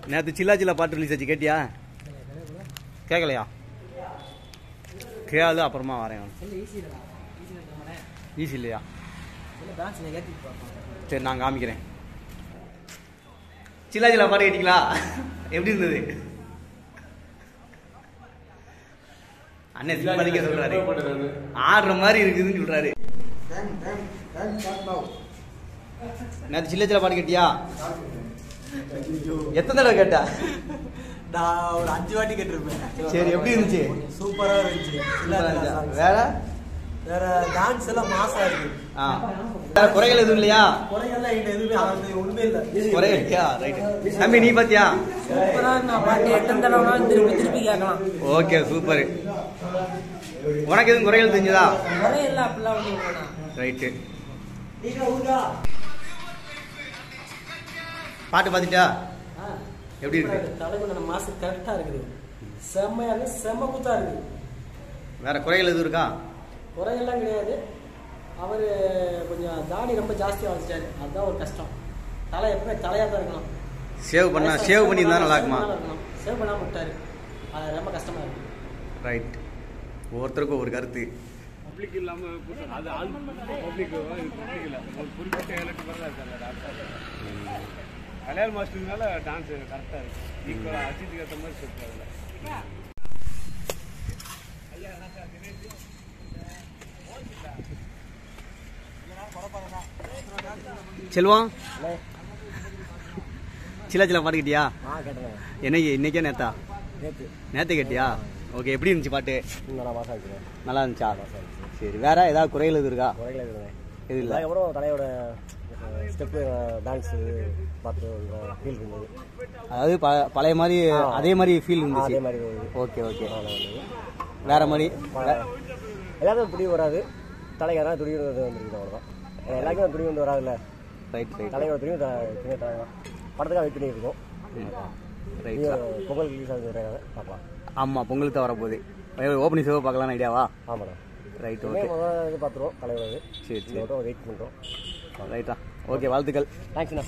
நேற்று சில்லா சில்லா பாட்டு ரிலீஸ் ஆச்சு கேட்டியா கேட்கலையா கேளு அப்புறமா வரேன் ஈஸி இல்லையா சரி நான் காமிக்கிறேன் சில்லா சில்லா பாட்டு கேட்டீங்களா எப்படி இருந்தது அண்ணன் சிம்பாதிக்க சொல்றாரு ஆடுற மாதிரி இருக்குதுன்னு சொல்றாரு நேற்று சில்ல சில்ல பாட்டு கேட்டியா எத்தனை தடவை கேட்டா நான் ஒரு அஞ்சு வாட்டி கேட்டிருப்பேன் சரி எப்படி இருந்துச்சு சூப்பரா இருந்துச்சு சூப்பரா இருந்துச்சா? வேற வேற டான்ஸ் எல்லாம் மாசா இருக்கு ஆ வேற குறைகள் எதுவும் இல்லையா குறைகள்லாம் என்கிட்ட எதுவுமே அது ஒண்ணுமே இல்ல குறை இல்லையா ரைட் தம்பி நீ பாத்தியா சூப்பரா நான் பாட்டு எத்தனை தடவைனாலும் திருப்பி திருப்பி கேட்கலாம் ஓகே சூப்பர் உனக்கு எதுவும் குறைகள் தெரிஞ்சதா குறை இல்லை அப்படிலாம் ஒன்றும் இல்லைண்ணா ரைட்டு பாட்டு பார்த்துட்டா எப்படி இருக்கு தலைவனோட மாசு கரெக்டா இருக்குது செம்மையா இருக்கு செம்ம குத்தா இருக்கு வேற குறைகள் எதுவும் இருக்கா குறைகள்லாம் கிடையாது அவரு கொஞ்சம் தாடி ரொம்ப ஜாஸ்தியா வச்சுட்டாரு அதுதான் ஒரு கஷ்டம் தலை எப்பவுமே தலையா தான் இருக்கணும் சேவ் பண்ணா சேவ் பண்ணியிருந்தா நல்லா இருக்குமா சேவ் பண்ணாம விட்டாரு அது ரொம்ப கஷ்டமா இருக்கு ரைட் ஒவ்வொருத்தருக்கும் ஒரு கருத்து பப்ளிக் இல்லாம புதுசு- அது ஆள் பப்ளிக் பப்ளிக் இல்ல ஒரு குறிப்பிட்ட எலக்ட் மாதிரி தான் இருக்காங்க டான்ஸ் கல்யாண் மாஸ்டர்னால டான்ஸ் கரெக்டா இருக்கு ஈக்குவலா அஜித்துக்கு ஏற்ற மாதிரி சூப்பர் அதில் செல்வம் சில சில பாட்டு கேட்டியா ஆ கேட்டேன் என்னைக்கு இன்னைக்கே நேத்தா நேற்று நேத்து கேட்டியா ஓகே எப்படி இருந்துச்சு பாட்டு நல்லா மாசம் இருக்கிறேன் நல்லா இருந்துச்சா சரி வேற ஏதாவது குறைகள் எதுவும் இருக்கா குறைகள் இருக்கிறேன் எது இல்லை அதுக்கப்புறம் தலையோட ஸ்டெப்பு டான்ஸு பார்த்து ஃபீல் இருந்தது அதாவது ப- பழைய மாதிரி அதே மாதிரி ஃபீல் இருந்துச்சு அதே மாதிரி இருந்தது. ஓகே ஓகே நல்லா இருந்தது. வேற மாதிரி வே- எல்லாத்துக்கும் துணி வராது தலைக்காரன் துணி வந்து வந்துருக்கு அவ்வளோதான் எல்லாருக்கும் துணி வந்து வராதுல்ல ரைட் ரைட் தலையோட துணி த- துணி தலை தான் படத்துக்காக வெயிட் பண்ணி இருக்கும் ரைட் இது பொங்கல் ரிலீஸ் ஆகுது பார்க்கலாம் ஆமாம் பொங்கலுக்கு தான் வரப்போகுது ஓப்பனிங் சேவை பார்க்கலாம்னு ஐடியாவா ஆமாண்ணா ரைட் இனிமே ஓகே முதல்ல இது பார்த்துருவோம் தலைவர் இது சரி சரி மட்டும் வெயிட் பண்ணுறோம் ரைட்டா ஓகே வாழ்த்துக்கள் தேங்க்ஸ்ண்ணா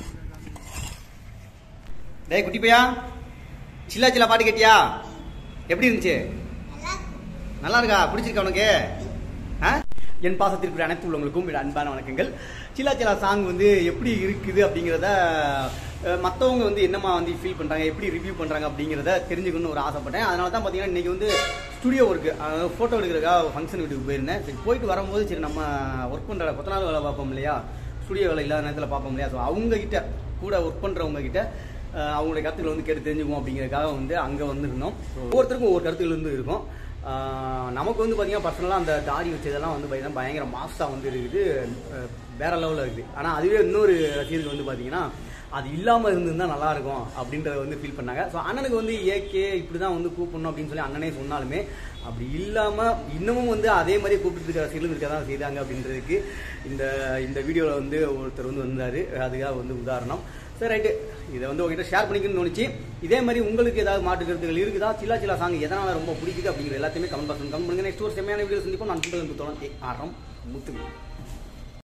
டேய் குட்டி பையா சில்லா சில்லா பாட்டு கேட்டியா எப்படி இருந்துச்சு நல்லா இருக்கா பிடிச்சிருக்கா உனக்கு ஆ என் பாசத்திற்கு அனைத்து உள்ளவங்களுக்கும் என்னோட அன்பான வணக்கங்கள் சில்லா சில்லா சாங் வந்து எப்படி இருக்குது அப்படிங்கிறத மற்றவங்க வந்து என்னமா வந்து ஃபீல் பண்ணுறாங்க எப்படி ரிவ்யூ பண்ணுறாங்க அப்படிங்கிறத தெரிஞ்சுக்கணும்னு ஒரு ஆசைப்பட்டேன் அதனால தான் பார்த்தீங்கன்னா இன்றைக்கி வந்து ஸ்டுடியோ ஒர்க்கு ஃபோட்டோ எடுக்கிறதுக்காக ஃபங்க்ஷன் வீட்டுக்கு போயிருந்தேன் சரி போயிட்டு வரும்போது சரி நம்ம ஒர்க் பண்ணுற கொத்த நாள் வேலை பார்ப்போம் இல்லையா ஸ்டுடியோ வேலை இல்லாத நேரத்தில் பார்ப்போம் இல்லையா ஸோ அவங்க கிட்ட கூட ஒர்க் பண்ணுறவங்க கிட்ட அஹ் அவங்களுடைய கருத்துக்களை வந்து கேட்டு தெரிஞ்சுக்குவோம் அப்படிங்கிறதுக்காக வந்து அங்கே வந்துருந்தோம் ஒவ்வொருத்தருக்கும் ஒவ்வொரு கருத்துக்கள் வந்து இருக்கும் அஹ் நமக்கு வந்து பார்த்தீங்கன்னா பர்சனலாக அந்த தாடி வச்சதெல்லாம் வந்து பார்த்தீங்கன்னா பயங்கர மாஸ்டாக வந்து இருக்குது அஹ் வேற லெவலில் இருக்குது ஆனால் அதுவே இன்னொரு ரசிகர்கள் வந்து பார்த்தீங்கன்னா அது இல்லாமல் இருந்திருந்தா நல்லா இருக்கும் அப்படின்றத வந்து ஃபீல் பண்ணாங்க ஸோ அண்ணனுக்கு வந்து ஏகே இப்படி தான் வந்து கூப்பிடணும் அப்படின்னு சொல்லி அண்ணனே சொன்னாலுமே அப்படி இல்லாமல் இன்னமும் வந்து அதே மாதிரி கூப்பிட்டு இருக்கிற ரசிகர்களும் இருக்க தான் செய்தாங்க அப்படின்றதுக்கு இந்த இந்த வீடியோவில் வந்து ஒருத்தர் வந்து வந்தார் அதுக்காக வந்து உதாரணம் சரி ரைட்டு இதை வந்து உங்ககிட்ட ஷேர் பண்ணிக்கணும்னு தோணுச்சு இதே மாதிரி உங்களுக்கு ஏதாவது மாற்று கருத்துகள் இருக்குதா சில்லா சில்லா சாங் எதனால் ரொம்ப பிடிக்குது அப்படிங்கிற எல்லாத்தையுமே கமெண்ட் பாக்ஸ் கமெண்ட் பண்ணுங்க நெக்ஸ்ட் ஒரு செம்மையான வீடியோ சந்திப்போம் நான் உங்களுக்கு தொடர்ந்து ஆரம் முத்துங்க